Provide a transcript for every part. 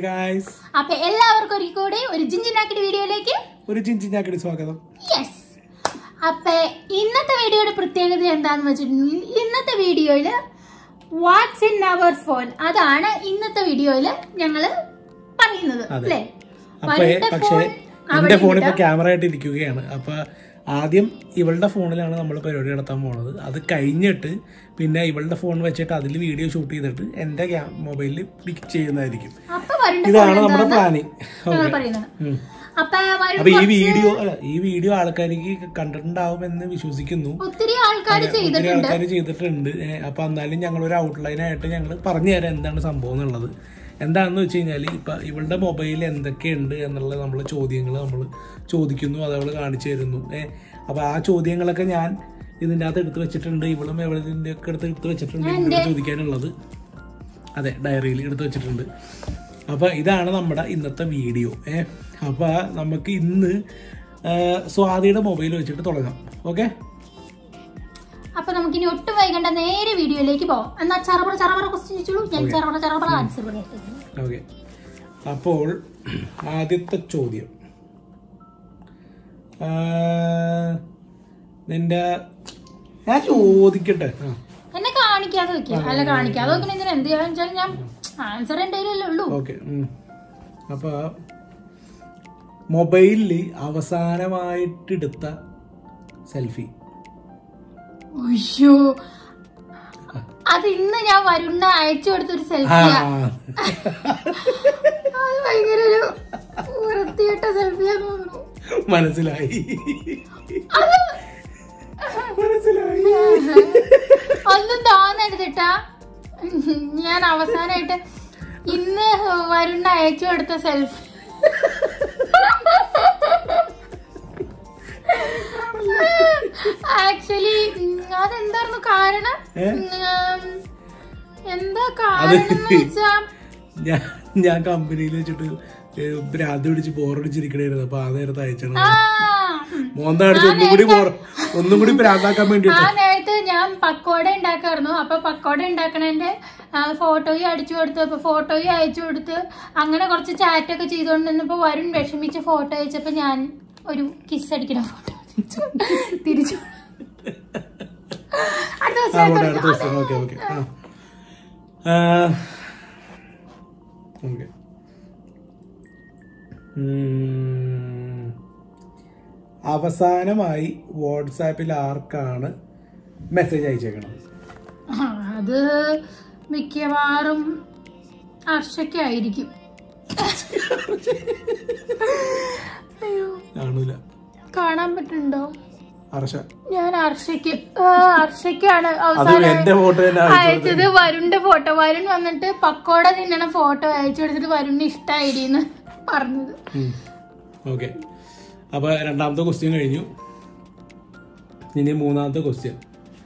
Guys അപ്പൊ എല്ലാവർക്കും ഒരിക്കൽ കൂടി ഒരു ജിഞ്ചിനാക്കിന്റെ വീഡിയോയിലേക്ക് ഒരു ചിഞ്ചിഞ്ഞാക്കടി സ്വാഗതം യെസ് അപ്പൊ ഇന്നത്തെ വീഡിയോയുടെ പ്രത്യേകത എന്താന്ന് വെച്ചിട്ടുണ്ടെങ്കിൽ ഇന്നത്തെ വീഡിയോയില് വാട്സ് ഇൻ അവർ ഫോൺ അതാണ് ഇന്നത്തെ വീഡിയോയില് ഞങ്ങള് പറയുന്നത് അതെ. അല്ലേ അപ്പൊ വരുടെ പക്ഷേ ഫോൺ എന്റെ അവിടെ ഫോൺ ഇപ്പൊ ഇല്ല. ക്യാമറ ആയിട്ട് ഇരിക്കുകയാണ് അപ്പൊ ആദ്യം ഇവളുടെ ഫോണിലാണ് നമ്മൾ പരിപാടി നടത്താൻ പോണത് അത് കഴിഞ്ഞിട്ട് പിന്നെ ഇവളുടെ ഫോൺ വെച്ചിട്ട് അതിൽ വീഡിയോ ഷൂട്ട് ചെയ്തിട്ട് എന്റെ മൊബൈലിൽ പിക്ക് ചെയ്യുന്നതായിരിക്കും അപ്പൊ വരണ്ട ഇതാണ് ഫോൺ നമ്മുടെ എന്താന്ന് പ്ലാനിങ് ഞങ്ങൾ പറയുന്നത് അപ്പൊ വരണ്ട അപ്പൊ ഈ കുറച്ച് വീഡിയോ അല്ല, ഈ വീഡിയോ ആൾക്കാർക്ക് കണ്ടിട്ടുണ്ടാവുമെന്ന് വിശ്വസിക്കുന്നു ഒത്തിരി ആൾക്കാർ ഒത്തിരി ചെയ്തിട്ടുണ്ട് ആൾക്കാർ ചെയ്തിട്ടുണ്ട് ഏ, അപ്പൊ എന്നാലും ഞങ്ങൾ ഒരു ഔട്ട്ലൈൻ ആയിട്ട് ഞങ്ങൾ പറഞ്ഞു തരാം എന്താണ് സംഭവം എന്നുള്ളത് എന്താണെന്ന് വെച്ച് കഴിഞ്ഞാൽ ഇപ്പൊ ഇവളുടെ മൊബൈലിൽ എന്തൊക്കെയുണ്ട് എന്നുള്ള നമ്മൾ ചോദ്യങ്ങൾ നമ്മൾ ചോദിക്കുന്നു അത് അവൾ കാണിച്ചു തരുന്നു ഏഹ് അപ്പൊ ആ ചോദ്യങ്ങളൊക്കെ ഞാൻ ഇതിൻ്റെ അകത്ത് എടുത്ത് വെച്ചിട്ടുണ്ട് ഇവളും എവിടെ ഒക്കെ എടുത്ത് എടുത്ത് വെച്ചിട്ടുണ്ട് ഇവളോട് ചോദിക്കാനുള്ളത് അതെ ഡയറിയിൽ എടുത്ത് വെച്ചിട്ടുണ്ട് അപ്പോൾ ഇതാണ് നമ്മുടെ ഇന്നത്തെ വീഡിയോ ഏ അപ്പോൾ നമുക്ക് ഇന്ന് ആ, സ്വാതിയുടെ മൊബൈൽ വെച്ചിട്ട് തുടങ്ങാം ഓക്കെ അപ്പൊ നമുക്ക് ഇനി ഒട്ടും വൈകണ്ട നേരെ വീഡിയോയിലേക്ക് പോവാം എന്നാ ചറപറ ചറപറ ക്വസ്റ്റ്യൻ ചോദിച്ചോളൂ ഞാൻ ചറപറ ചറപറ ആൻസർ പറയട്ടെ ഓക്കെ അപ്പോൾ ആദ്യത്തെ ചോദ്യം ആ, നിന്റെ ഞാൻ ചോദിക്കട്ടെ ആ എന്നെ കാണിക്കാതെ വെക്കാം അല്ല കാണിക്കാതെ വെക്കണ എന്തിനാ എന്ത് ചെയ്യാന്ന് വെച്ചാൽ ഞാൻ ആൻസർ എന്റെ കയ്യിലല്ലേ ഉള്ളൂ ഓക്കെ അപ്പൊ മൊബൈലിൽ അവസാനമായിട്ടെടുത്ത സെൽഫി അയ്യോ അത് ഇന്ന് ഞാൻ വരുണ്ണ അയച്ചു കൊടുത്തൊരു ആ സെൽഫിയാ അത് ഭയങ്കര ഒരു വൃത്തിയിട്ട സെൽഫിയാന്ന് തോന്നുന്നു മനസ്സിലായി അത് മനസ്സിലായി ഒന്നും തോന്നരുതിട്ടാ ഞാൻ അവസാനായിട്ട് ഇന്ന് വരുണ്ണ അയച്ചു കൊടുത്ത സെൽഫി ആക്ച്വലി അതെന്തായിരുന്നു കാരണം ഏ? ഉം, എന്താ കാരണം എന്ന് വെച്ചാ ഞാൻ ഞാൻ കമ്പനിയിൽ വെച്ചിട്ട് ഏഹ് ഭ്രാന്ത് പിടിച്ച് ബോറടിച്ചിരിക്കണായിരുന്നു അപ്പൊ ആ നേരത്തെ അയച്ചത് ആ, മോന്ത അടിച്ച് ഒന്നും കൂടി ബോർ ഒന്നും കൂടി ഭ്രാന്താക്കാൻ വേണ്ടിട്ട് ആ നേരത്ത് ഞാൻ പക്കോട ഉണ്ടാക്കായിരുന്നു അപ്പൊ പക്കോട ഉണ്ടാക്കണതിന്റെ ഫോട്ടോയും അടിച്ചു കൊടുത്ത് അപ്പൊ ഫോട്ടോയും അയച്ചു കൊടുത്ത് അങ്ങനെ കുറച്ച് ചാറ്റൊക്കെ ചെയ്തുകൊണ്ടിരുന്നപ്പോ വരുൺ വിഷമിച്ച് ഫോട്ടോ അയച്ചപ്പോ ഞാൻ ഒരു കിസ് അടിക്കണ ഫോട്ടോ തിരിച്ചു അടുത്ത ദിവസം അങ്ങോട്ട് അടുത്ത ദിവസം ഓക്കെ ഓക്കെ ഓക്കെ അവസാനമായി വാട്സാപ്പിൽ ആർക്കാണ് മെസ്സേജ് അയച്ചേക്കണത് ആ, അത് മിക്കവാറും ഹർഷയ്ക്കായിരിക്കും അയ്യോ കാണൂല കാണാൻ പറ്റുന്നുണ്ടോ അർഷ ഞാൻ ഹർഷയ്ക്ക് ആ, ഹർഷയ്ക്കാണ് അത് അവസാനം എന്റെ ഫോട്ടോ തന്നെ അയച്ചു അയച്ചത് വരുണിന്റെ ഫോട്ടോ വരുൺ വന്നിട്ട് പക്കോട തിന്നണ ഫോട്ടോ അയച്ചു കൊടുത്തിട്ട് വരുണിന് ഇഷ്ടായിന്ന് പറഞ്ഞത് ഓക്കെ അപ്പൊ രണ്ടാമത്തെ ക്വസ്റ്റ്യൻ കഴിഞ്ഞു ഇനി മൂന്നാമത്തെ ക്വസ്റ്റ്യൻ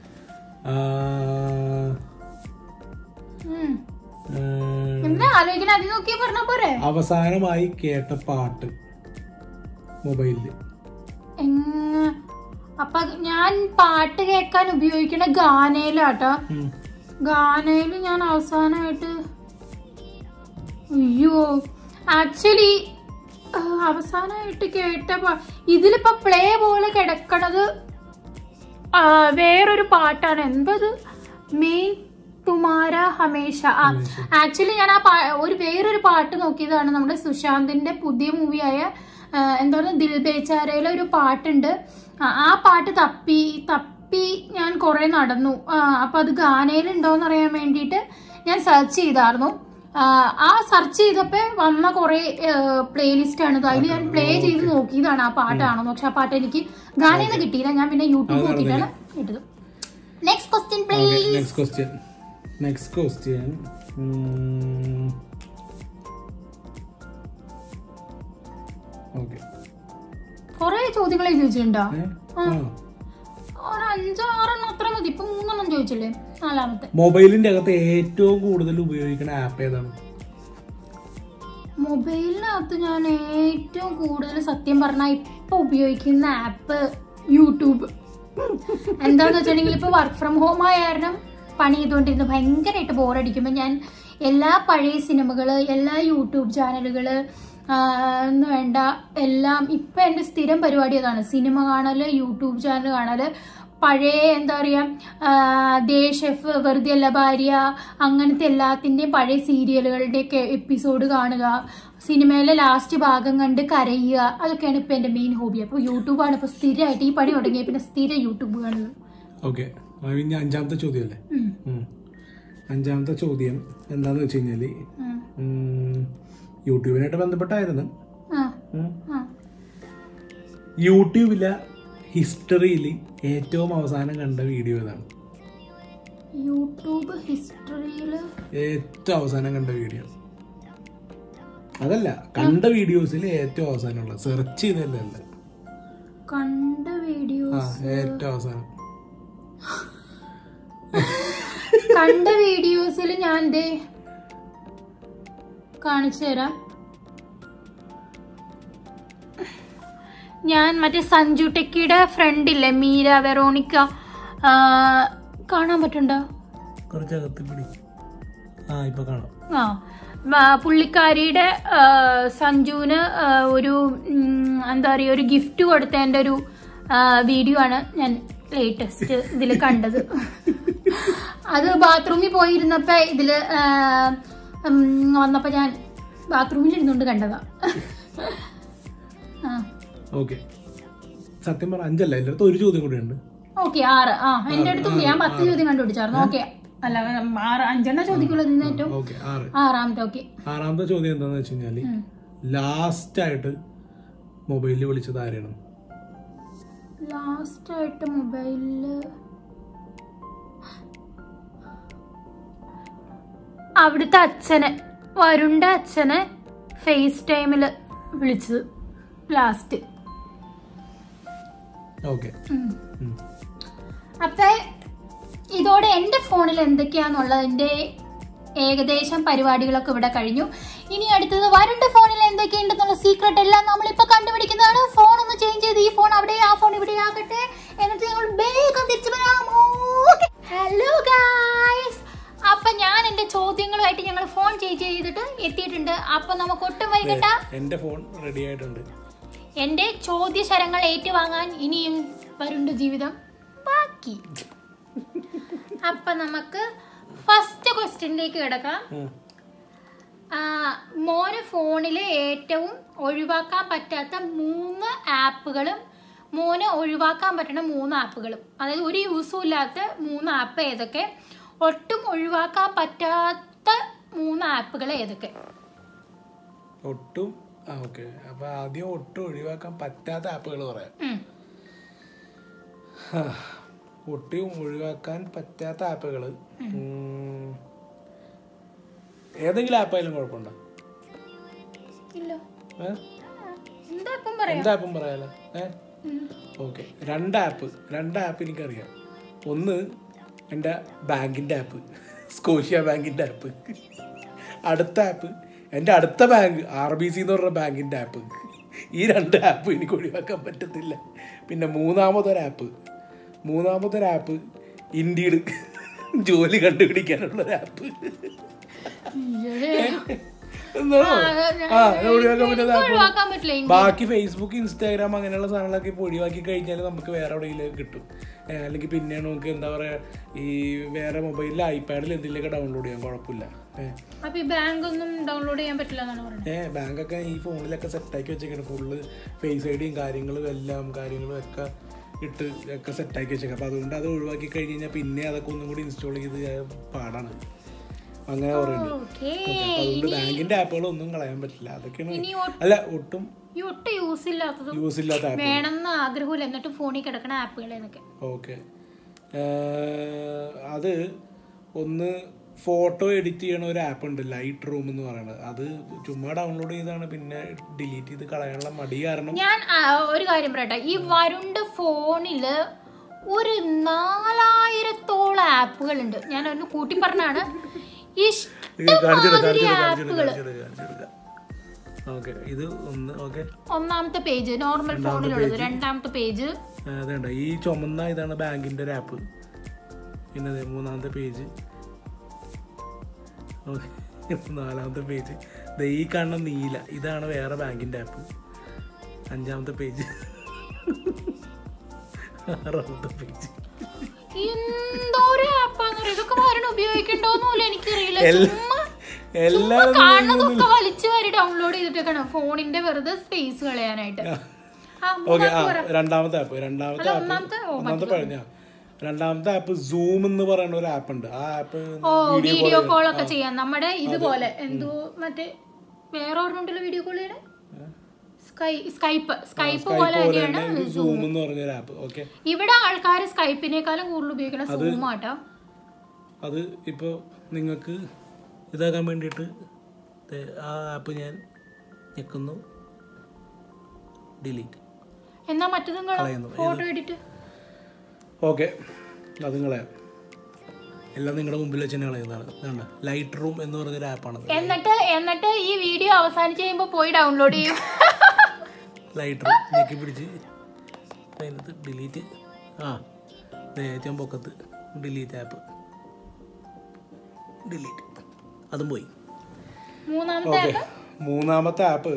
ഉം. എന്തിനാ ആലോചിക്കണ അത് നോക്കി പറഞ്ഞ പോരെ അവസാനമായി കേട്ട പാട്ട് മൊബൈലില് എങ്ങ അപ്പൊ ഞാൻ പാട്ട് കേൾക്കാൻ ഉപയോഗിക്കണ ഗാനയിലാട്ടോ ഉം. ഗാനയില് ഞാൻ അവസാനമായിട്ട് അയ്യോ ആക്ച്വലി അവസാനമായിട്ട് കേട്ട പാ- ഇതിലിപ്പോ പ്ലേ പോലെ കിടക്കണത് ആ, വേറൊരു പാട്ടാണ് എന്തത് മെയിൻ തുമാര ഹമേഷ ആ ആക്ച്വലി ഞാൻ ആ പാ- ഒരു വേറൊരു പാട്ട് നോക്കിയതാണ് നമ്മുടെ സുശാന്തിന്റെ പുതിയ മൂവിയായ എന്താണ് ദിൽ ബേച്ചാരയിലെ ഒരു പാട്ടുണ്ട് ആ, ആ പാട്ട് തപ്പി തപ്പി ഞാൻ കുറെ നടന്നു ആ, അപ്പൊ അത് ഗാനയിലുണ്ടോന്ന് അറിയാൻ വേണ്ടിയിട്ട് ഞാൻ സെർച്ച് ചെയ്തായിരുന്നു ആ, ആ സെർച്ച് ചെയ്തപ്പോ വന്ന കുറെ പ്ലേലിസ്റ്റ് ആണ് അതിൽ ഞാൻ പ്ലേ ചെയ്ത് നോക്കിയതാണ് ആ പാട്ടാണോ പക്ഷെ ആ പാട്ട് എനിക്ക് ഗാനയിൽ കിട്ടിയില്ല ഞാൻ പിന്നെ യൂട്യൂബ് നോക്കിയിട്ടാണ് ഇട്ടത് next question please next question next question okay കൊറേ ചോദ്യങ്ങൾ എഴുതി വെച്ചിട്ടുണ്ടോ ഒരു അഞ്ചാറെണ്ണം അത്ര മതി ഇപ്പൊ മൂന്നെണ്ണം ചോദിച്ചില്ലേ നാലാമത്തെ മൊബൈലിന്റെ അകത്ത് ഏറ്റവും കൂടുതൽ ഉപയോഗിക്കുന്ന ആപ്പ് ഏതാണ് മൊബൈലിനകത്ത് ഞാൻ ഏറ്റവും കൂടുതൽ സത്യം പറഞ്ഞാൽ ഇപ്പൊ ഉപയോഗിക്കുന്ന ആപ്പ് യൂട്യൂബ് എന്താന്ന് വെച്ചിട്ടുണ്ടെങ്കിൽ ഇപ്പൊ വർക്ക് ഫ്രം ഹോം ആയ കാരണം പണി ചെയ്തുകൊണ്ടിരുന്നു ഭയങ്കരമായിട്ട് ബോറടിക്കുമ്പോൾ ഞാൻ എല്ലാ പഴയ സിനിമകള് എല്ലാ യൂട്യൂബ് ചാനലുകള് ആ, എന്ന് വേണ്ട എല്ലാം ഇപ്പൊ എന്റെ സ്ഥിരം പരിപാടി അതാണ് സിനിമ കാണല് യൂട്യൂബ് ചാനൽ കാണല് പഴയ എന്താ പറയാ ആ, ദേ ഷെഫ് വെറുതെ അല്ല ഭാര്യ അങ്ങനത്തെ എല്ലാത്തിന്റെയും പഴയ സീരിയലുകളുടെ ഒക്കെ എപ്പിസോഡ് കാണുക സിനിമയിലെ ലാസ്റ്റ് ഭാഗം കണ്ട് കരയുക അതൊക്കെയാണ് ഇപ്പൊ എന്റെ മെയിൻ ഹോബി അപ്പൊ യൂട്യൂബാണ് ഇപ്പൊ സ്ഥിരമായിട്ട് ഈ പണി തുടങ്ങിയ പിന്നെ സ്ഥിരം യൂട്യൂബ് കാണുന്നത് ഓക്കെ ഇനി അഞ്ചാമത്തെ ചോദ്യം അല്ലേ ഉം, ഉം. അഞ്ചാമത്തെ ചോദ്യം എന്താന്ന് വെച്ച് കഴിഞ്ഞാല് ഉം. ഉം, യൂട്യൂബിനായിട്ട് ബന്ധപ്പെട്ടായിരുന്നു ആ, ഉം. ആ. യൂട്യൂബിലെ ഹിസ്റ്ററിയിൽ ഏറ്റവും അവസാനം കണ്ട വീഡിയോ ഏതാണ് യൂട്യൂബ് ഹിസ്റ്ററിയില് ഏറ്റവും അവസാനം കണ്ട വീഡിയോ അതല്ല കണ്ട വീഡിയോസിൽ ഏറ്റവും അവസാനമുള്ള സെർച്ച് ചെയ്തല്ല കണ്ട ആ വീഡിയോസ് ഏറ്റവും അവസാനം കണ്ട വീഡിയോസിൽ ഞാൻ ദേ കാണിച്ചു തരാം ഞാൻ മറ്റേ സഞ്ജു ടെക്കിയുടെ ഫ്രണ്ട് ഇല്ലേ മീര വെറോണിക്ക ആ, കാണാൻ പറ്റുണ്ടോ കുറച്ച് അകത്ത് പിടി ആ ഇപ്പൊ കാണാം ആ ആ, പുള്ളിക്കാരിയുടെ ആ, സഞ്ജുവിന് ആ, ഒരു ഉം, എന്താ പറയുക ഒരു ഗിഫ്റ്റ് കൊടുത്തതിൻ്റെ ഒരു വീഡിയോ ആണ് ഞാൻ ലേറ്റസ്റ്റ് ഇതിൽ കണ്ടത് അത് ബാത്റൂമിൽ പോയിരുന്നപ്പോ ഇതില് ആ, ഉം, വന്നപ്പോ ഞാൻ ബാത്റൂമിൽ ഇരുന്നുകൊണ്ട് കണ്ടതാ ആ ഓക്കെ സത്യം പറ അഞ്ചല്ല എൻ്റെ അടുത്ത് ഒരു ചോദ്യം കൂടി ഉണ്ട് ഓക്കെ ആറ് ആ എന്റെ അടുത്തും ഞാൻ പത്ത് ചോദ്യം കണ്ടുപിടിച്ചായിരുന്നു ഓക്കെ അല്ല ആറ് അഞ്ചെണ്ണ ചോദിക്കുള്ളൂ ഇതിന് ഏറ്റവും ഓക്കെ ആറ് ആറാമത്തെ ഓക്കെ ആറാമത്തെ ചോദ്യം എന്താന്ന് വെച്ച് കഴിഞ്ഞാല് ലാസ്റ്റ് ആയിട്ട് മൊബൈലിൽ വിളിച്ചത് ആരെയാണ് ലാസ്റ്റ് ആയിട്ട് മൊബൈലില് അവിടുത്തെ അച്ഛനെ വരുണ്ട അച്ഛനെ ഫേസ് ടൈമിൽ വിളിച്ചത് ലാസ്റ്റ് ഓക്കെ അപ്പൊ ഇതോടെ എന്റെ ഫോണിൽ എന്തൊക്കെയാന്നുള്ളതിന്റെ ഏകദേശം പരിപാടികളൊക്കെ ഇവിടെ കഴിഞ്ഞു ഇനി അടുത്തത് വരുണ്ട ഫോണിൽ എന്തൊക്കെയുണ്ടെന്നുള്ള സീക്രട്ട് എല്ലാം നമ്മൾ ഇപ്പൊ കണ്ടുപിടിക്കുന്നതാണ് ഫോൺ ഒന്ന് ചേഞ്ച് ചെയ്ത് ഈ ഫോൺ അവിടെ ആ ഫോൺ ഇവിടെ ആകട്ടെ എന്നിട്ട് ഞങ്ങൾ വേഗം തിരിച്ചു വരാമോ ഹലോ ഗായ്സ് അപ്പൊ ഞാൻ എന്റെ ചോദ്യങ്ങളുമായിട്ട് ഞങ്ങൾ ഫോൺ ചേഞ്ച് ചെയ്തിട്ട് എത്തിയിട്ടുണ്ട് അപ്പൊ നമുക്ക് ഒട്ടും വൈകണ്ട എൻ്റെ ഫോൺ റെഡി ആയിട്ടുണ്ട് എന്റെ ചോദ്യശരങ്ങൾ ഏറ്റുവാങ്ങാൻ ഇനിയും വരുണ്ട് ജീവിതം ബാക്കി അപ്പൊ നമുക്ക് ഫസ്റ്റ് ക്വസ്റ്റ്യനിലേക്ക് കിടക്കാം ഉം. ആ, മോന് ഫോണിൽ ഏറ്റവും ഒഴിവാക്കാൻ പറ്റാത്ത മൂന്ന് ആപ്പുകളും മോന് ഒഴിവാക്കാൻ പറ്റുന്ന മൂന്ന് ആപ്പുകളും അതായത് ഒരു യൂസും ഇല്ലാത്ത മൂന്ന് ആപ്പ് ഏതൊക്കെ ഒട്ടും ഒഴിവാക്കാൻ പറ്റാത്ത മൂന്ന് ആപ്പുകൾ ഏതൊക്കെ ഒട്ടും ആ ഓക്കെ അപ്പൊ ആദ്യം ഒട്ടും ഒഴിവാക്കാൻ പറ്റാത്ത ആപ്പുകൾ പറയാം ഉം. ഹാ. ഒട്ടും ഒഴിവാക്കാൻ പറ്റാത്ത ആപ്പുകൾ ഏതെങ്കിലും ആപ്പായാലും കുഴപ്പമുണ്ടോ ഇല്ല ഏ? എന്താ ഇപ്പം പറയാം എന്താ ആപ്പും പറയാലോ ഏ ഉം. ഓക്കെ രണ്ട് ആപ്പ് രണ്ട് ആപ്പ് എനിക്കറിയാം ഒന്ന് എൻ്റെ ബാങ്കിൻ്റെ ആപ്പ് സ്കോഷ്യ ബാങ്കിൻ്റെ ആപ്പ് അടുത്ത ആപ്പ് എൻ്റെ അടുത്ത ബാങ്ക് ആർ ബി സി എന്ന് പറഞ്ഞ ബാങ്കിൻ്റെ ആപ്പ് ഈ രണ്ട് ആപ്പ് എനിക്ക് ഒഴിവാക്കാൻ പറ്റത്തില്ല പിന്നെ മൂന്നാമതൊരു ആപ്പ് മൂന്നാമതൊരു ആപ്പ് ഇന്ത്യയിൽ ജോലി കണ്ടുപിടിക്കാനുള്ള ഒരു ആപ്പ് എന്താണോ ആ അത് ഒഴിവാക്കാൻ പറ്റുന്ന ആപ്പ് ഒഴിവാക്കാൻ പറ്റില്ല ബാക്കി ഫേസ്ബുക്ക് ഇൻസ്റ്റാഗ്രാം അങ്ങനെയുള്ള സാധനങ്ങളൊക്കെ ഇപ്പോൾ ഒഴിവാക്കി കഴിഞ്ഞാൽ നമുക്ക് വേറെ എവിടെയെങ്കിലും കിട്ടും ഏ, അല്ലെങ്കിൽ പിന്നെ നമുക്ക് എന്താ പറയാ ഈ വേറെ മൊബൈലിൽ ഐപാഡിൽ എന്തെങ്കിലുമൊക്കെ ഡൗൺലോഡ് ചെയ്യാൻ കുഴപ്പമില്ല ഏഹ് അപ്പൊ ഈ ബാങ്ക് ഒന്നും ഡൗൺലോഡ് ചെയ്യാൻ പറ്റില്ല എന്നാണ് പറയുന്നത് ഏ ബാങ്കൊക്കെ ഈ ഫോണിലൊക്കെ സെറ്റാക്കി വെച്ചേക്കണം ഫുള്ള് ഫേസ് ഐ ഡിയും കാര്യങ്ങളും എല്ലാം കാര്യങ്ങളും ഒക്കെ ഇട്ട് ഒക്കെ സെറ്റാക്കി വെച്ചേക്കാം അപ്പോൾ അതുകൊണ്ട് അത് ഒഴിവാക്കി കഴിഞ്ഞ് കഴിഞ്ഞാൽ പിന്നെ അതൊക്കെ ഒന്നും കൂടി ഇൻസ്റ്റാൾ ചെയ്ത് പാടാണ് അങ്ങനെ പറയുന്നത് ഓക്കേ അതുകൊണ്ട് ബാങ്കിന്റെ ആപ്പുകൾ ഒന്നും കളയാൻ പറ്റില്ല അതൊക്കെയാണ് ഇനി ഒ- അല്ല ഒട്ടും ഈ ഒട്ടും യൂസ് ഇല്ലാത്തതും യൂസ് ഇല്ലാത്ത ആപ്പ് വേണമെന്ന് ആഗ്രഹമില്ല എന്നിട്ട് ഫോണിൽ കിടക്കണ ആപ്പുകൾ എന്നൊക്കെ ഓക്കെ അത് ഒന്ന് ഫോട്ടോ എഡിറ്റ് ചെയ്യണ ഒരു ആപ്പ് ഉണ്ട് ലൈറ്റ് റൂം എന്ന് പറയുന്നത് അത് ചുമ്മാ ഡൗൺലോഡ് ചെയ്താണ് പിന്നെ ഡിലീറ്റ് ചെയ്ത് കളയാനുള്ള മടി കാരണം ഞാൻ ആ, ഒരു കാര്യം പറയട്ടെ ഈ വരുണ്ട് ഫോണില് ഒരു നാലായിരത്തോളം ആപ്പുകൾ ഉണ്ട് ഞാൻ ഒന്ന് കൂട്ടി പറഞ്ഞാണ് ഇഷ്ടമാതിരി ആപ്പുകൾ ഓക്കെ ഇത് ഒന്ന് ഓക്കെ ഒന്നാമത്തെ പേജ് നോർമൽ ഫോണിലുള്ളത് രണ്ടാമത്തെ പേജ് അതേണ്ട ഈ ചുമന്ന ഇതാണ് ബാങ്കിന്റെ ഒരു ആപ്പ് പിന്നെ ദേ മൂന്നാമത്തെ പേജ് നാലാമത്തെ പേജ് ദേ ഈ കാണുന്ന നീല ഇതാണ് വേറെ ബാങ്കിൻ്റെ ആപ്പ് അഞ്ചാമത്തെ പേജ് ആറാമത്തെ പേജ് എന്തോ ഒരു ആപ്പാന്ന് ഇതൊക്കെ വരണം ഉപയോഗിക്കണ്ടോന്ന് പോലും എനിക്കറിയില്ല എല്ലാ- ചുമ്മാ എല്ലാവരും കാണുന്നതൊക്കെ വലിച്ചു വാരി ഡൗൺലോഡ് ചെയ്തിട്ടൊക്കെയാണ് ഫോണിന്റെ വെറുതെ സ്പേസ് കളയാനായിട്ട് ആ, ഓക്കെ ആ മൂന്നാമത്തെ പറ. രണ്ടാമത്തെ ആപ്പ് രണ്ടാമത്തെ ആപ്പ് ഒന്നാമത്തെ ഓ, ഒന്നാമത്തെ പറഞ്ഞ രണ്ടാമത്തെ ആപ്പ് സൂം എന്ന് പറയുന്ന ഒരു ആപ്പ് ഉണ്ട് ആ ആപ്പ് ഓ വീഡിയോ കോൾ ഒക്കെ ചെയ്യാം നമ്മുടെ ഇതുപോലെ എന്തോ മറ്റേ വേറെ ഓർമ്മണ്ടല്ലോ വീഡിയോ കോൾ ചെയ്യണേ സ്കൈ സ്കൈപ്പ് സ്കൈപ്പ് പോലെ തന്നെയാണ് സൂം എന്ന് പറഞ്ഞൊരു ആപ്പ് ഓക്കെ ഇവിടെ ആൾക്കാർ സ്കൈപ്പിനേക്കാളും കൂടുതൽ ഉപയോഗിക്കണ സൂം ആട്ടോ അത് ഇപ്പോൾ നിങ്ങൾക്ക് ഇതാക്കാൻ വേണ്ടിയിട്ട് ദേ ആ ആപ്പ് ഞാൻ ഞെക്കുന്നു ഡിലീറ്റ് എന്നാ മറ്റതും കളയുന്നു. ഫോട്ടോ എഡിറ്റ് ഓക്കെ അത് കളയാം എല്ലാം നിങ്ങളുടെ മുമ്പിൽ വെച്ച് തന്നെ കളയുന്നതാണ് ഇതുണ്ട് ലൈറ്റ് റൂം എന്ന് പറഞ്ഞൊരു ആപ്പാണത് എന്നിട്ട് എന്നിട്ട് ഈ വീഡിയോ അവസാനിച്ച് കഴിയുമ്പോൾ പോയി ഡൗൺലോഡ് ചെയ്യും ലൈറ്റ് റൂം ഞെക്കി പിടിച്ച് അതിനകത്ത് ഡിലീറ്റ് ആ ഏറ്റവും പൊക്കത്ത് ഡിലീറ്റ് ആപ്പ് ഡിലീറ്റ് അതും പോയി മൂന്നാമത്തെ ഓക്കെ മൂന്നാമത്തെ ആപ്പ്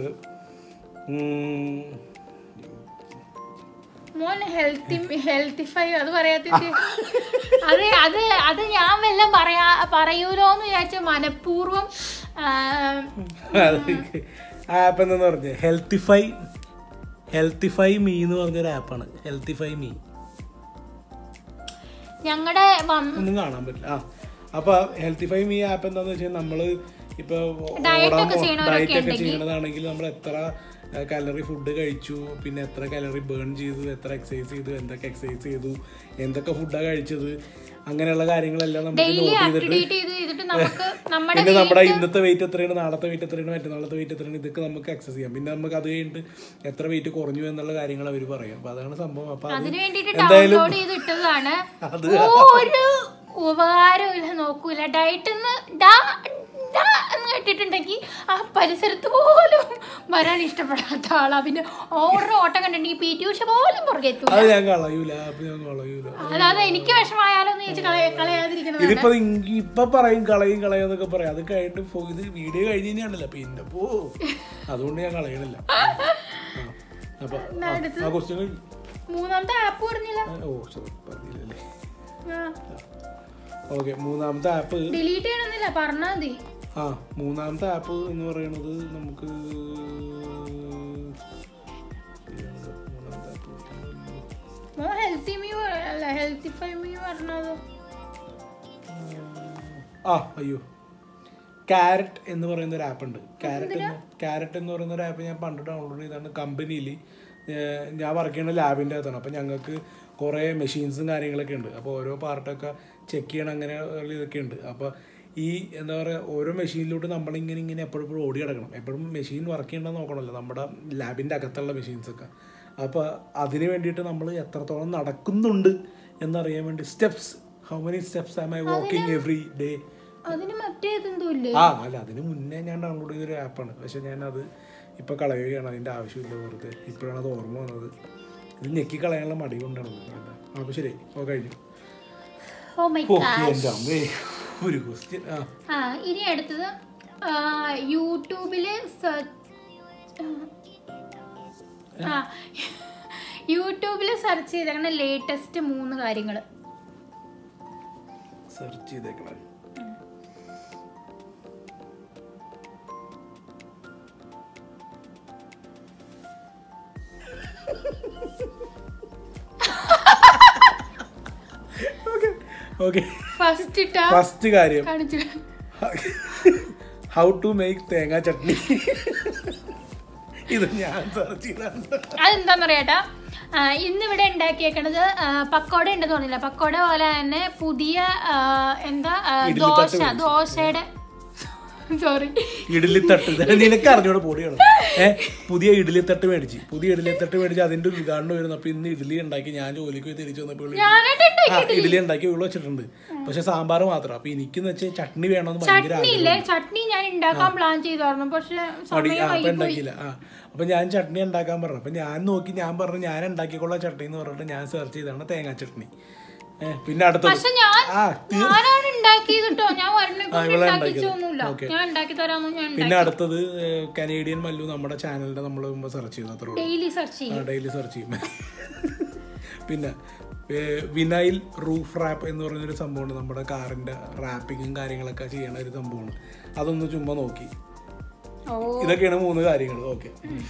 മോൻ ഹെൽത്തി ഹെൽത്തിഫൈ അത് പറയാത്ത അത് അത് അത് ഞാൻ വല്ലതും പറയാ പറയൂലോന്ന് വിചാരിച്ച മനഃപൂർവ്വം ആ, ആപ്പ് എന്തെന്ന് പറഞ്ഞത് ഹെൽത്തിഫൈ ഹെൽത്തിഫൈ മീ എന്ന് പറഞ്ഞൊരു ആപ്പാണ് ഹെൽത്തിഫൈ മീ ഞങ്ങളുടെ വം- ഒന്നും കാണാൻ പറ്റില്ല ആ അപ്പൊ ഹെൽത്തിഫൈ മീ ആപ്പ് എന്താന്ന് വെച്ചാൽ നമ്മള് ഇപ്പൊ Diet ഒക്കെ ഡയറ്റ് ചെയ്യണവരൊക്കെ ഒക്കെ ചെയ്യണതാണെങ്കിൽ നമ്മൾ എത്ര കലറി ഫുഡ് കഴിച്ചു പിന്നെ എത്ര കലറി ബേൺ ചെയ്തു എത്ര എക്സസൈസ് ചെയ്തു എന്തൊക്കെ എക്സസൈസ് ചെയ്തു എന്തൊക്കെ ഫുഡാണ് കഴിച്ചത് അങ്ങനെയുള്ള കാര്യങ്ങളെല്ലാം നമുക്ക് ഡെയിലി നോട്ട് ചെയ്തിട്ട് അപ്ഡേറ്റ് ചെയ്ത് ചെയ്തിട്ട് നമുക്ക് നമ്മുടെ പിന്നെ നമ്മുടെ ഇന്നത്തെ വെയിറ്റ് എത്രയാണ് നാളത്തെ വെയിറ്റ് എത്രയാണ് മറ്റന്നാളത്തെ വെയിറ്റ് എത്രയാണ് ഇതൊക്കെ നമുക്ക് ആക്സസ് ചെയ്യാം പിന്നെ നമുക്ക് അത് കഴിഞ്ഞിട്ട് എത്ര വെയിറ്റ് കുറഞ്ഞു എന്നുള്ള കാര്യങ്ങൾ അവർ പറയും അപ്പൊ അതാണ് സംഭവം അപ്പൊ അത് അതിന് വേണ്ടിട്ട് ഡൗൺലോഡ് ചെയ്ത് ഇട്ടതാണ് അത് ഒരു ഉപകാരവും ഇല്ല നോക്കൂല ഡയറ്റ് ഡാ ഡാ എന്ന് കേട്ടിട്ടുണ്ടെങ്കിൽ ആ പരിസരത്ത് പോലും വരാൻ ഇഷ്ടപ്പെടാത്ത ആളാ പിന്നെ ഓർഡർ ഓട്ടം കണ്ടിട്ടുണ്ടെങ്കിൽ പി ടി ഉഷ പോലും പുറകെ എത്തും അത് ഞാൻ കളയൂല അപ്പൊ ഞാൻ കളയൂല അല്ലാതെ എനിക്ക് വിഷമായാലോ എന്ന് ചോദിച്ച് കളയ കളയാതിരിക്കുന്നത് ഇതിപ്പോ നിങ്ങ- ഇപ്പൊ പറയും കളയും കളയും എന്നൊക്കെ പറയും അത് കഴിഞ്ഞിട്ട് ഫോ- ഇത് വീഡിയോ കഴിഞ്ഞ് കഴിഞ്ഞാണല്ലോ പിന്നെ പോ അതുകൊണ്ട് ഞാൻ കളയണില്ല ആ. അപ്പൊ ആ, ആ ക്വസ്റ്റ്യൻ കഴിഞ്ഞു മൂന്നാമത്തെ ആപ്പ് പറഞ്ഞില്ല ആ, ഓ സോറി പറഞ്ഞില്ലല്ലേ ഓക്കെ മൂന്നാമത്തെ ആപ്പ് ഡിലീറ്റ് ചെയ്യണമെന്നില്ല പറഞ്ഞാൽ മതി ആ മൂന്നാമത്തെ ആപ്പ് എന്ന് പറയുന്നത് നമുക്ക് മൂന്നാമത്തെ ആപ്പ് മോ ഹെൽത്തി മീ അല്ല ഹെൽത്തിഫൈ മീ പറഞ്ഞതോ ആ അയ്യോ ക്യാരറ്റ് എന്ന് പറയുന്ന ഒരു ആപ്പ് ഉണ്ട് ക്യാരറ്റ് എന്ന് ക്യാരറ്റ് എന്ന് പറയുന്ന ഒരു ആപ്പ് ഞാൻ പണ്ട് ഡൗൺലോഡ് ചെയ്താണ് കമ്പനിയിൽ ഞാൻ വർക്ക് ചെയ്യുന്ന ലാബിൻ്റെ അകത്താണ് അപ്പോൾ ഞങ്ങൾക്ക് കുറേ മെഷീൻസും കാര്യങ്ങളൊക്കെ ഉണ്ട് അപ്പോൾ ഓരോ പാർട്ടൊക്കെ ചെക്ക് ചെയ്യണം അങ്ങനെ ഉള്ള ഇതൊക്കെ ഉണ്ട് അപ്പോൾ ഈ എന്താ പറയുക ഓരോ മെഷീനിലോട്ട് നമ്മളിങ്ങനെ ഇങ്ങനെ എപ്പോഴും എപ്പോഴും ഓടി കിടക്കണം എപ്പോഴും മെഷീൻ വർക്ക് ചെയ്യണമെന്ന് നോക്കണമല്ലോ നമ്മുടെ ലാബിൻ്റെ അകത്തുള്ള മെഷീൻസൊക്കെ അപ്പോൾ അതിന് വേണ്ടിയിട്ട് നമ്മൾ എത്രത്തോളം നടക്കുന്നുണ്ട് എന്നറിയാൻ വേണ്ടി steps how many steps am I walking every day അതിന് മറ്റേതെന്തോ ഇല്ലേ ആ അല്ല അതിന് മുന്നേ ഞാൻ ഡൗൺലോഡ് ചെയ്തൊരു ആപ്പാണ് പക്ഷെ ഞാൻ അത് ഇപ്പോൾ കളയുകയാണ് അതിൻ്റെ ആവശ്യമില്ല വെറുതെ ഇപ്പോഴാണ് അത് ഓർമ്മ വന്നത് ഇത് ഞെക്കി കളയാനുള്ള മടി കൊണ്ടാണ് ഇത്. അപ്പോൾ ശരി ഓ കഴിഞ്ഞു ഓ മൈ ഓ എൻ്റെ അമ്മേ ഒരു ക്വസ്റ്റ്യൻ ആ ആ ഇനി അടുത്തത് ആ, യൂട്യൂബില് സെർച്ച് ആ യൂട്യൂബിൽ സെർച്ച് ചെയ്തേക്കണ ലേറ്റസ്റ്റ് മൂന്ന് കാര്യങ്ങൾ സെർച്ച് ചെയ്തേക്കണം ഓക്കെ ഫസ്റ്റ് ഇട്ടാ ഫസ്റ്റ് കാര്യം കാണിച്ചു ഹൗ ടു മേക്ക് തേങ്ങാ ചട്നി ഇത് ഞാൻ സെർച്ച് ചെയ്താണ് അതെന്താന്ന് പറയാട്ടാ ആ, ഇന്നിവിടെ ഉണ്ടാക്കിയേക്കണത് ആ, പക്കോട ഉണ്ടെന്ന് തോന്നില്ല പക്കോട പോലെ തന്നെ പുതിയ ആ, എന്താ ആ, ഇഡ്ഡലിത്തട്ട് ദോശ ദോശയുടെ സോറി ഇഡ്ഡലിത്തട്ട് ഇത് നിനക്ക് അറിഞ്ഞോട് പൊടിയാണ് ഏ പുതിയ ഇഡ്ഡലിത്തട്ട് മേടിച്ച് പുതിയ ഇഡ്ഡലിത്തട്ട് മേടിച്ച് അതിന്റെ ഒരു ഉദ്ഘാടനം വരുന്നു അപ്പൊ ഇന്ന് ഇഡ്ഡലി ഉണ്ടാക്കി ഞാൻ ജോലിക്ക് പോയി തിരിച്ചു വന്നപ്പോൾ ഇവള് ഞാനായിട്ട് ഉണ്ടാക്കി ആ ഇഡ്ഡലി ഉണ്ടാക്കി ഉള്ള വെച്ചിട്ടുണ്ട് പക്ഷെ സാമ്പാർ മാത്രം അപ്പൊ എനിക്കെന്ന് വെച്ചാൽ ചട്നി വേണമെന്ന് ഭയങ്കര ചട്നി ഇല്ലേ ചട്നി ഞാൻ ഉണ്ടാക്കാൻ പ്ലാൻ ചെയ്തായിരുന്നു പക്ഷെ മടി ആ സമയം അപ്പൊ വൈകി പോയി ഉണ്ടാക്കിയില്ല ആ അപ്പൊ ഞാൻ ചട്നി ഉണ്ടാക്കാൻ പറഞ്ഞു അപ്പൊ ഞാൻ നോക്കി ഞാൻ പറഞ്ഞു ഞാൻ ഉണ്ടാക്കിക്കൊള്ളാം ചട്നി എന്ന് പറഞ്ഞിട്ട് ഞാൻ സെർച്ച് ചെയ്താണ് തേങ്ങാ ചട്നി ഏ, പിന്നെ അടുത്തത് പക്ഷെ ഞാൻ ആ ഞാനാണ് ഉണ്ടാക്കിയത് കേട്ടോ ഞാൻ വരണ ആ, ഇവളാ ഉണ്ടാക്കിച്ചൊന്നുമില്ല ഓക്കേ. ഞാൻ ഉണ്ടാക്കി തരാമോ ഞാൻ പിന്നെ അടുത്തത് കനേഡിയൻ മല്ലു നമ്മുടെ ചാനലിന്റെ നമ്മൾ മുമ്പ് സെർച്ച് ചെയ്യുന്നു അത്രേ ഉള്ളൂ ഡെയിലി സെർച്ച് ചെയ്യും ഡെയിലി സെർച്ച് ചെയ്യും പിന്നെ ഏ, വിനൈൽ റൂഫ് റാപ്പ് എന്ന് പറയുന്നൊരു സംഭവമുണ്ട് നമ്മുടെ കാറിന്റെ റാപ്പിങ്ങും കാര്യങ്ങളൊക്കെ ചെയ്യണ ഒരു സംഭവമാണ് അതൊന്ന് ചുമ്മാ നോക്കി ഓ ഇതൊക്കെയാണ് മൂന്ന് കാര്യങ്ങൾ ഓക്കെ